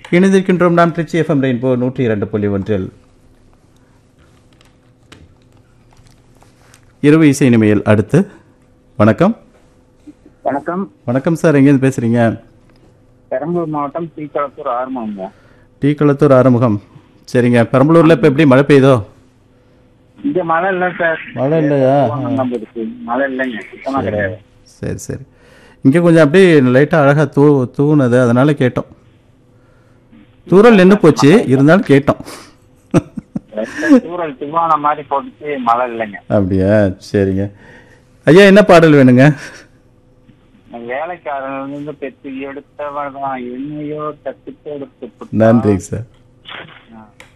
இணைந்திருக்கின்றோம் நாம் Trichy FM rainbow நூற்றி இரண்டு புள்ளி ஒன்றில் இரவு இசை இனிமையில் அடுத்து வணக்கம் வணக்கம் வணக்கம் சார் எங்கேருந்து பேசுறீங்க பெரம்பலூர் மாவட்டம் தீக்களத்தூர் ஆரம்பங்க டீ களத்தூர் ஆறுமுகம் சரிங்க பெரம்பலூர்ல இப்போ எப்படி மழை பெய்யுதோ இங்க மழை இல்ல சார் மழை இல்லையா நம்ம இருக்கு மழை இல்லைங்க சுத்தமா கிடையாது சரி சரி இங்கே கொஞ்சம் அப்படியே லைட்டாக அழகாக தூ தூவுனது அதனால கேட்டோம் தூரல் நின்று போச்சு இருந்தாலும் கேட்டோம் தூரல் துவான மாதிரி போட்டுச்சு மழை இல்லைங்க அப்படியா சரிங்க ஐயா என்ன பாடல் வேணுங்க வேலைக்காரன் இருந்து பெற்று எடுத்தவன் தான் என்னையோ தத்து கொடுத்து நன்றிங்க சார் ஆ.